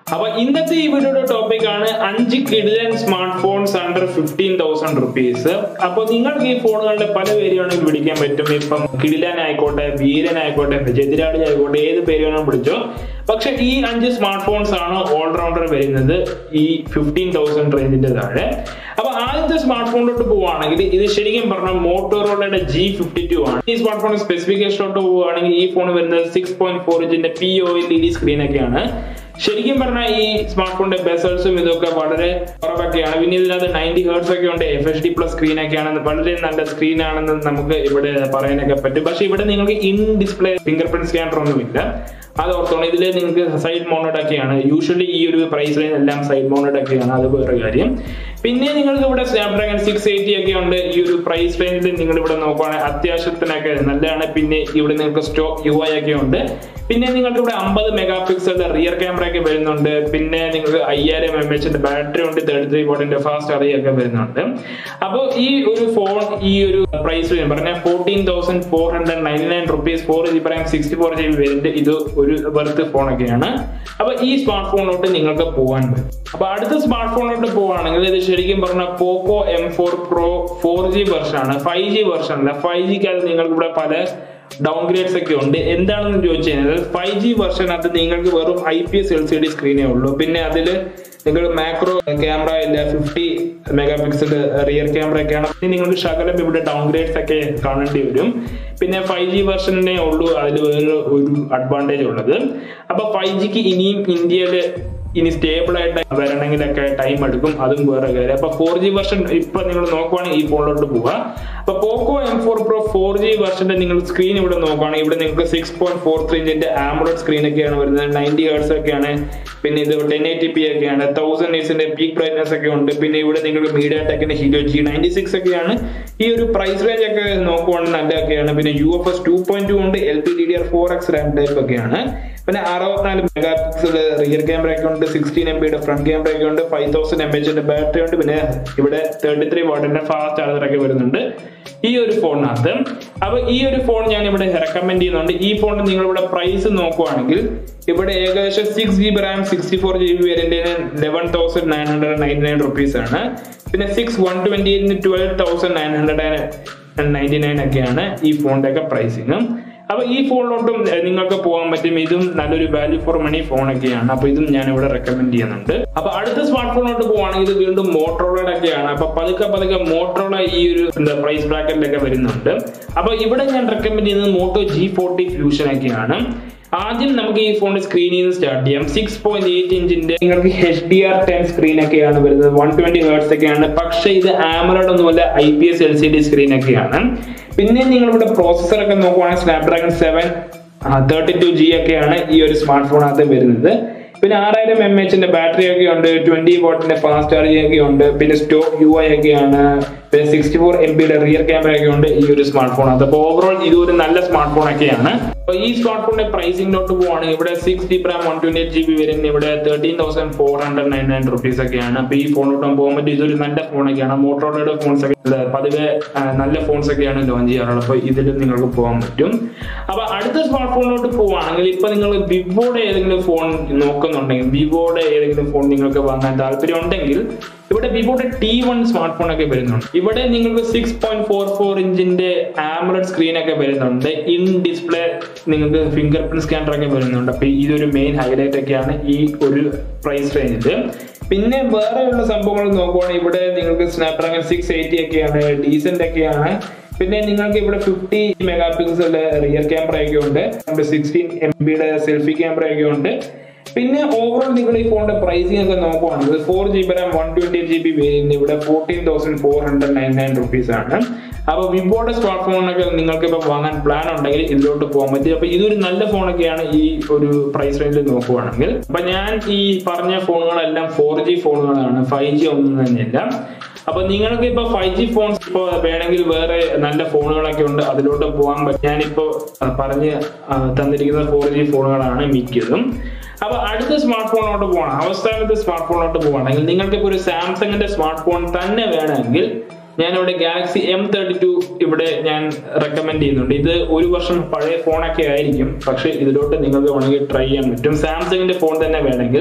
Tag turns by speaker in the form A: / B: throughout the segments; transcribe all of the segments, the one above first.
A: അപ്പൊ ഇന്നത്തെ ഈ വീഡിയോയുടെ ടോപ്പിക് ആണ് അഞ്ച് കിഡിലൻ smart phones under fifteen thousand rupees അപ്പൊ നിങ്ങൾക്ക് ഈ ഫോണുകളുടെ പല പേര് വേണമെങ്കിൽ വിളിക്കാൻ പറ്റും ഇപ്പം കിഡിലൻ ആയിക്കോട്ടെ വീരൻ ആയിക്കോട്ടെ എതിരാളി ആയിക്കോട്ടെ ഏത് പേര് വേണമെങ്കിലും വിളിച്ചോ പക്ഷെ ഈ അഞ്ച് സ്മാർട്ട് ഫോൺസ് ആണ് ഓൾറൗണ്ടർ വരുന്നത് ഈ ഫിഫ്റ്റീൻ തൗസൻഡ് റേഞ്ചിന്റെ താഴെ അപ്പൊ ആദ്യത്തെ സ്മാർട്ട് ഫോണിലോട്ട് പോവുകയാണെങ്കിൽ ഇത് ശരിക്കും പറഞ്ഞാൽ മോട്ടോറോളയുടെ ജി ഫിഫ്റ്റി ടു ആണ് ഈ സ്മാർട്ട് ഫോൺ സ്പെസിഫിക്കേഷനിലോട്ട് പോവുകയാണെങ്കിൽ ഈ ഫോൺ വരുന്നത് സിക്സ് പോയിന്റ് ഫോർ ഇഞ്ചിന്റെ P O L E D screen ഒക്കെയാണ് ശരിക്കും പറഞ്ഞാൽ ഈ സ്മാർട്ട് ഫോണിന്റെ ബെസൽസും ഇതൊക്കെ വളരെ കുറവൊക്കെയാണ് പിന്നെ ഇതിനകത്ത് നയൻറ്റി ഹേർട്സ് ഒക്കെ ഉണ്ട് F H D plus screen ഒക്കെയാണ് വളരെ നല്ല സ്ക്രീൻ ആണെന്ന് നമുക്ക് ഇവിടെ പറയാനൊക്കെ പറ്റും പക്ഷെ ഇവിടെ നിങ്ങൾക്ക് in display fingerprint scanner ഒന്നുമില്ല അത് ഓർത്തോണം ഇതിൽ നിങ്ങൾക്ക് സൈഡ് മൗണ്ടഡ് ഒക്കെയാണ് യൂഷ്വലി ഈ ഒരു പ്രൈസ് റേഞ്ച് എല്ലാം സൈഡ് മൗണ്ടഡ് ഒക്കെയാണ് അത് വേറെ കാര്യം പിന്നെ നിങ്ങൾക്ക് ഇവിടെ സ്നാപ്ഡ്രാഗൺ സിക്സ് എയ്റ്റി ഒക്കെ ഉണ്ട് ഈ ഒരു പ്രൈസ് റേഞ്ചിൽ നിങ്ങൾ ഇവിടെ നോക്കുവാണെങ്കിൽ അത്യാവശ്യത്തിനൊക്കെ നല്ലതാണ് പിന്നെ ഇവിടെ നിങ്ങൾക്ക് സ്റ്റോക്ക് യു ഐ ഒക്കെ ഉണ്ട് പിന്നെ നിങ്ങൾക്ക് ഇവിടെ അമ്പത് മെഗാ പിക്സലിന്റെ റിയർ ക്യാമറ ഒക്കെ വരുന്നുണ്ട് പിന്നെ നിങ്ങൾക്ക് അയ്യായിരം എം എച്ചിന്റെ ബാറ്ററി ഉണ്ട് തേർട്ടി ത്രീ വോട്ടിന്റെ ഫാസ്റ്റ് അറിയ ഒക്കെ വരുന്നുണ്ട് അപ്പോൾ ഈ ഒരു ഫോൺ ഈ ഒരു പ്രൈസ് പറഞ്ഞാൽ fourteen thousand four hundred ninety nine rupees four G പറയാം സിക്സ്റ്റി ഫോർ ജി ബി വരുന്നുണ്ട് ഇത് ഒരു വെറുത്ത് ഫോണൊക്കെയാണ് അപ്പൊ ഈ സ്മാർട്ട് ഫോണിലോട്ട് നിങ്ങൾക്ക് പോകാൻ പറ്റും അപ്പൊ അടുത്ത സ്മാർട്ട് ഫോണിലോട്ട് പോവുകയാണെങ്കിൽ ഇത് ശരിക്കും പറഞ്ഞാൽ Poco M four pro four G version ആണ് ഫൈവ് ജി വെർഷൻ അല്ല ഫൈവ് ജിക്കകത്ത് നിങ്ങൾക്ക് ഇവിടെ പല ഡൗൺഗ്രേഡ്സ് ഒക്കെ ഉണ്ട് എന്താണെന്ന് ചോദിച്ചു കഴിഞ്ഞാൽ ഫൈവ് ജി വെർഷനകത്ത് നിങ്ങൾക്ക് വെറും I P S L C D സ്ക്രീനേ ഉള്ളൂ പിന്നെ അതിൽ നിങ്ങൾ മാക്രോ ക്യാമറ ഇല്ല fifty mega pixel rear camera ഒക്കെയാണ് പിന്നെ നിങ്ങൾക്ക് ശകലം ഇവിടെ ഡൗൺഗ്രേഡ്സ് ഒക്കെ കാണേണ്ടി വരും പിന്നെ ഫൈവ് ജി വെർഷനെ ഉള്ളൂ അതിൽ വേറെ ഒരു അഡ്വാൻറ്റേജ് ഉള്ളത് അപ്പൊ ഫൈവ് ജിക്ക് ഇനിയും ഇന്ത്യയിൽ ഇനി സ്റ്റേബിൾ ആയിട്ട് വരണമെങ്കിലൊക്കെ ടൈം എടുക്കും അതും വേറെ കാര്യം അപ്പൊ ഫോർ ജി വെർഷൻ ഇപ്പൊ നിങ്ങൾ നോക്കുവാണെങ്കിൽ ഈ ഫോണിലോട്ട് പോവുക അപ്പൊ Poco M four pro four G വെർഷന്റെ നിങ്ങൾ സ്ക്രീൻ ഇവിടെ നോക്കുവാണെങ്കിൽ ഇവിടെ നിങ്ങൾക്ക് സിക്സ് പോയിന്റ് ഫോർ ത്രീ ഇഞ്ചിന്റെ ആംബ്രോഡ് സ്ക്രീൻ ഒക്കെയാണ് വരുന്നത് നയൻറ്റി ഹേർട്സ് ഒക്കെയാണ് പിന്നെ ഇത് ടെൻ എയ്റ്റി പി ഒക്കെയാണ് തൗസൻഡ് എയ്സിന്റെ പീക്ക് ബ്രൈറ്റ്നസ് ഒക്കെ ഉണ്ട് പിന്നെ ഇവിടെ നിങ്ങൾക്ക് മീഡിയ ടെക്കിന്റെ ഹീറോ ജി നയൻറ്റി സിക്സ് ഒക്കെയാണ് ഈ ഒരു പ്രൈസ് റേഞ്ച് ഒക്കെ നോക്കുവാണെങ്കിൽ നല്ലതൊക്കെയാണ് പിന്നെ U F S two point two ഉണ്ട് L P D D R four X RAM type ഒക്കെയാണ് പിന്നെ അറുപത്തിനാല് മെഗാ പിക്സൽ റിയർ ക്യാമറ ഒക്കെ ഉണ്ട് സിക്സ്റ്റീൻ എം ബിയുടെ ഫ്രണ്ട് ക്യാമറ ഒക്കെ ഉണ്ട് ഫൈവ് തൗസൻഡ് എം എച്ചിന്റെ ബാറ്ററി ഉണ്ട് പിന്നെ ഇവിടെ തേർട്ടി ത്രീ വാട്ടിന്റെ ഫാസ്റ്റ് ചാർജർ ഒക്കെ വരുന്നുണ്ട് ഈ ഒരു ഫോണിനകത്ത് അപ്പൊ ഈ ഒരു ഫോൺ ഞാൻ ഇവിടെ റെക്കമെൻഡ് ചെയ്യുന്നുണ്ട് ഈ ഫോണിന് നിങ്ങൾ ഇവിടെ പ്രൈസ് നോക്കുവാണെങ്കിൽ ഇവിടെ ഏകദേശം six G B RAM sixty four G B വേരിയന്റിന് eleven thousand nine hundred ninety nine rupees ആണ് പിന്നെ six one twenty twelve thousand nine hundred ninety nine ഒക്കെയാണ് ഈ ഫോണിന്റെ ഒക്കെ പ്രൈസിങ് അപ്പൊ ഈ ഫോണിലോട്ടും നിങ്ങൾക്ക് പോകാൻ പറ്റും ഇതും നല്ലൊരു വാല്യൂ ഫോർ മണി ഫോണൊക്കെയാണ് അപ്പൊ ഇതും ഞാൻ ഇവിടെ റെക്കമെൻഡ് ചെയ്യുന്നുണ്ട് അപ്പൊ അടുത്ത സ്മാർട്ട് ഫോണിലോട്ട് പോവാണെങ്കിൽ ഇത് വീണ്ടും മോട്ടറോളയുടെ ഒക്കെയാണ് അപ്പൊ പതുക്കെ പതുക്കെ മോട്ടറോള ഈ ഒരു എന്താ പ്രൈസ് ബ്രാക്കറ്റിലൊക്കെ വരുന്നുണ്ട് അപ്പൊ ഇവിടെ ഞാൻ റെക്കമെൻഡ് ചെയ്യുന്നത് മോട്ടോ ജി ഫോർട്ടി ഫ്യൂഷൻ ഒക്കെയാണ് ആദ്യം നമുക്ക് ഈ ഫോണിന്റെ സ്ക്രീനിൽ നിന്ന് സ്റ്റാർട്ട് ചെയ്യാം സിക്സ് പോയിന്റ് എയ്റ്റ് ഇഞ്ചിന്റെ നിങ്ങൾക്ക് H D R ten screen ഒക്കെയാണ് വരുന്നത് വൺ ട്വന്റി ഹേർട്സ് ഒക്കെയാണ് പക്ഷേ ഇത് ആമറോഡ് ഒന്നുമല്ല I P S L C D screen ഒക്കെയാണ് പിന്നെ നിങ്ങൾ ഇവിടെ പ്രോസസർ ഒക്കെ നോക്കുവാണെങ്കിൽ Snapdragon seven thirty two G ഒക്കെയാണ് ഈ ഒരു സ്മാർട്ട് ഫോണിനകത്ത് വരുന്നത് പിന്നെ ആറായിരം എം എച്ചിന്റെ ബാറ്ററി ഒക്കെ ഉണ്ട് ട്വന്റി വോട്ടിന്റെ ഫാസ്റ്റ് ചാർജിങ് ഒക്കെ ഉണ്ട് പിന്നെ സ്റ്റോക്ക് യു ഐ ഒക്കെയാണ് പിന്നെ സിക്സ്റ്റി ഫോർ എം ബിയുടെ റിയർ ക്യാമറ ഒക്കെ ഉണ്ട് ഈ ഒരു സ്മാർട്ട് ഫോൺ അത് അപ്പോൾ ഓവറോൾ ഇത് ഒരു നല്ല സ്മാർട്ട് ഫോൺ ഒക്കെയാണ് അപ്പൊ ഈ സ്മാർട്ട് ഫോണിന്റെ പ്രൈസിംഗിലോട്ട് പോവാണെങ്കിൽ ഇവിടെ six G RAM one twenty eight G B വരുന്ന ഇവിടെ thirteen thousand four hundred nine nine rupees ഒക്കെയാണ് അപ്പൊ ഈ ഫോണിലോട്ട് പോകാൻ പറ്റും ഇതൊരു നല്ല ഫോൺ ഒക്കെയാണ് മോട്ടോറോയുടെ ഫോൺസ് ഒക്കെ പതിവ് നല്ല ഫോൺസ് ഒക്കെയാണ് ലോഞ്ച് ചെയ്യാറുള്ളത് അപ്പൊ ഇതിലും നിങ്ങൾക്ക് പോകാൻ പറ്റും അപ്പൊ അടുത്ത സ്മാർട്ട് ഫോണിലോട്ട് പോവുകയാണെങ്കിൽ ഇപ്പൊ നിങ്ങൾ വിവോയുടെ ഏതെങ്കിലും ഫോൺ നോക്കുന്നുണ്ടെങ്കിൽ വിവോയുടെ ഏതെങ്കിലും ഫോൺ നിങ്ങൾക്ക് വാങ്ങാൻ താല്പര്യം ഉണ്ടെങ്കിൽ ഇവിടെ വിവോയുടെ ടി വൺ സ്മാർട്ട് ഫോൺ ഒക്കെ വരുന്നുണ്ട് ഇവിടെ നിങ്ങൾക്ക് സിക്സ് പോയിന്റ് ഫോർ ഫോർ ഇഞ്ചിന്റെ ആമറഡ് സ്ക്രീൻ ഒക്കെ വരുന്നുണ്ട് ഇൻ ഡിസ്പ്ലേ നിങ്ങൾക്ക് ഫിംഗർ പ്രിന്റ് സ്കാനർ ഒക്കെ വരുന്നുണ്ട് അപ്പൊ ഇതൊരു മെയിൻ ഹൈലൈറ്റ് ഒക്കെയാണ് ഈ ഒരു പ്രൈസ് റേഞ്ചിൽ പിന്നെ വേറെയുള്ള സംഭവങ്ങൾ നോക്കുവാണെങ്കിൽ ഇവിടെ നിങ്ങൾക്ക് സ്നാപ്ഡ്രാഗൺ സിക്സ് എയ്റ്റി ഒക്കെയാണ് ഡീസന്റ് ഒക്കെയാണ് പിന്നെ നിങ്ങൾക്ക് ഇവിടെ fifty mega pixel rear camera ഒക്കെ ഉണ്ട് സിക്സ്റ്റീൻ എം ബിയുടെ സെൽഫി ക്യാമറ ഒക്കെ ഉണ്ട് പിന്നെ ഓവറോൾ നിങ്ങൾ ഈ ഫോണിന്റെ പ്രൈസിംഗ് ഒക്കെ നോക്കുവാണെങ്കിൽ four G B RAM one twenty G B variant ഇവിടെ fourteen thousand four hundred nine nine rupees ആണ് അപ്പൊ വിവോയുടെ സ്മാർട്ട് ഫോണൊക്കെ നിങ്ങൾക്ക് ഇപ്പൊ വാങ്ങാൻ പ്ലാൻ ഉണ്ടെങ്കിൽ ഇതിലോട്ട് പോകാൻ പറ്റും അപ്പൊ ഇതൊരു നല്ല ഫോണൊക്കെയാണ് ഈ ഒരു പ്രൈസ് റേഞ്ചിൽ നോക്കുവാണെങ്കിൽ അപ്പൊ ഞാൻ ഈ പറഞ്ഞ ഫോണുകളെല്ലാം ഫോർ ജി ഫോണുകളാണ് ഫൈവ് ജി ഒന്നും തന്നെയല്ല അപ്പൊ നിങ്ങൾക്ക് ഇപ്പൊ ഫൈവ് ജി ഫോൺ ഇപ്പൊ വേണമെങ്കിൽ വേറെ നല്ല ഫോണുകളൊക്കെ ഉണ്ട് അതിലോട്ട് പോകാൻ പറ്റും ഞാനിപ്പോ പറഞ്ഞ് തന്നിരിക്കുന്ന ഫോർ ജി ഫോണുകളാണ് മിക്കതും അപ്പൊ അടുത്ത സ്മാർട്ട് ഫോണിലോട്ട് പോകണം അവസാനത്തെ സ്മാർട്ട് ഫോണിലോട്ട് പോകണമെങ്കിൽ നിങ്ങൾക്ക് ഇപ്പൊ ഒരു സാംസങ്ങിന്റെ സ്മാർട്ട് ഫോൺ തന്നെ വേണമെങ്കിൽ ഞാൻ ഇവിടെ ഗാലക്സി എം തേർട്ടി ടു ഇവിടെ ഞാൻ റെക്കമെൻഡ് ചെയ്യുന്നുണ്ട് ഇത് ഒരു വർഷം പഴയ ഫോണൊക്കെ ആയിരിക്കും പക്ഷെ ഇതിലോട്ട് നിങ്ങൾക്ക് വേണമെങ്കിൽ ട്രൈ ചെയ്യാൻ പറ്റും സാംസങ്ങിന്റെ ഫോൺ തന്നെ വേണമെങ്കിൽ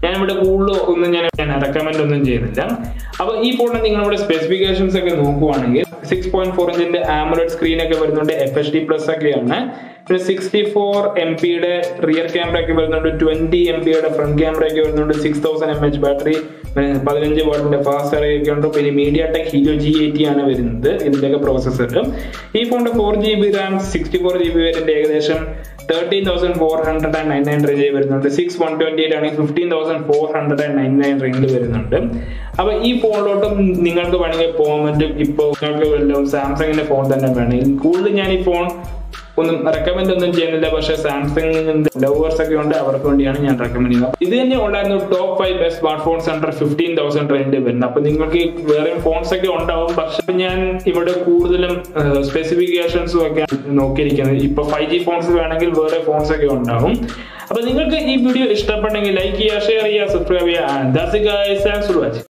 A: ഞാൻ ഇവിടെ കൂടുതൽ ഒന്നും ഞാൻ ഞാൻ റെക്കമെൻഡ് ഒന്നും ചെയ്യുന്നില്ല അപ്പൊ ഈ ഫോണിന് നിങ്ങളുടെ സ്പെസിഫിക്കേഷൻസ് ഒക്കെ നോക്കുവാണെങ്കിൽ സിക്സ് പോയിന്റ് ഫോർ ഇഞ്ചിന്റെ ആമുലേറ്റ് സ്ക്രീൻ ഒക്കെ വരുന്നുണ്ട് എഫ് എച്ച് ഡി പ്ലസ് ഒക്കെയാണ് പിന്നെ സിക്സ്റ്റി ഫോർ എം പിയുടെ റിയർ ക്യാമറ ഒക്കെ വരുന്നുണ്ട് ട്വന്റി എം പിയുടെ ഫ്രണ്ട് ക്യാമറ ഒക്കെ വരുന്നുണ്ട് six thousand M H battery പതിനഞ്ച് വാട്ടിന്റെ ഫാസ്റ്റ് ചാർജ് ഒക്കെ ഉണ്ട് പിന്നെ MediaTek Helio G eighty ആണ് വരുന്നത് ഇതിന്റെയൊക്കെ പ്രോസസ്സർ ഈ ഫോണിന്റെ four G B RAM sixty four G B variant ഏകദേശം thirteen thousand four hundred and nine nine റേഞ്ചിൽ വരുന്നുണ്ട് സിക്സ് വൺ ട്വന്റി എയ്റ്റ് ആണെങ്കിൽ fifteen thousand four hundred and nine nine റേഞ്ചിൽ വരുന്നുണ്ട് അപ്പൊ ഈ ഫോണിലോട്ടും നിങ്ങൾക്ക് വേണമെങ്കിൽ പോകാൻ പറ്റും ഇപ്പോൾ നിങ്ങൾക്ക് വല്ലതും സാംസങ്ങിന്റെ ഫോൺ തന്നെ വേണമെങ്കിൽ കൂടുതൽ ഞാൻ ഈ ഫോൺ ഒന്നും റെക്കമെൻഡ് ഒന്നും ചെയ്യുന്നില്ല പക്ഷേ സാംസങ്ങിന്റെ ലവേഴ്സ് ഒക്കെ ഉണ്ട് അവർക്ക് വേണ്ടിയാണ് ഞാൻ റെക്കമെൻഡ് ചെയ്യുന്നത് ഇത് തന്നെ ഉണ്ടായിരുന്നു top five best smart phones under fifteen thousand റേഞ്ചിൽ വരുന്നത് അപ്പൊ നിങ്ങൾക്ക് വേറെ ഫോൺസ് ഒക്കെ ഉണ്ടാവും പക്ഷെ ഞാൻ ഇവിടെ കൂടുതലും സ്പെസിഫിക്കേഷൻസും ഒക്കെ നോക്കിയിരിക്കുന്നത് ഇപ്പൊ ഫൈവ് ജി ഫോൺസ് വേണമെങ്കിൽ വേറെ ഫോൺസ് ഒക്കെ ഉണ്ടാവും അപ്പൊ നിങ്ങൾക്ക് ഈ വീഡിയോ ഇഷ്ടപ്പെട്ടെങ്കിൽ ലൈക്ക് ചെയ്യുക ഷെയർ ചെയ്യുക സബ്സ്ക്രൈബ് ചെയ്യുക താങ്ക്സ് ഫോർ വാച്ചിങ്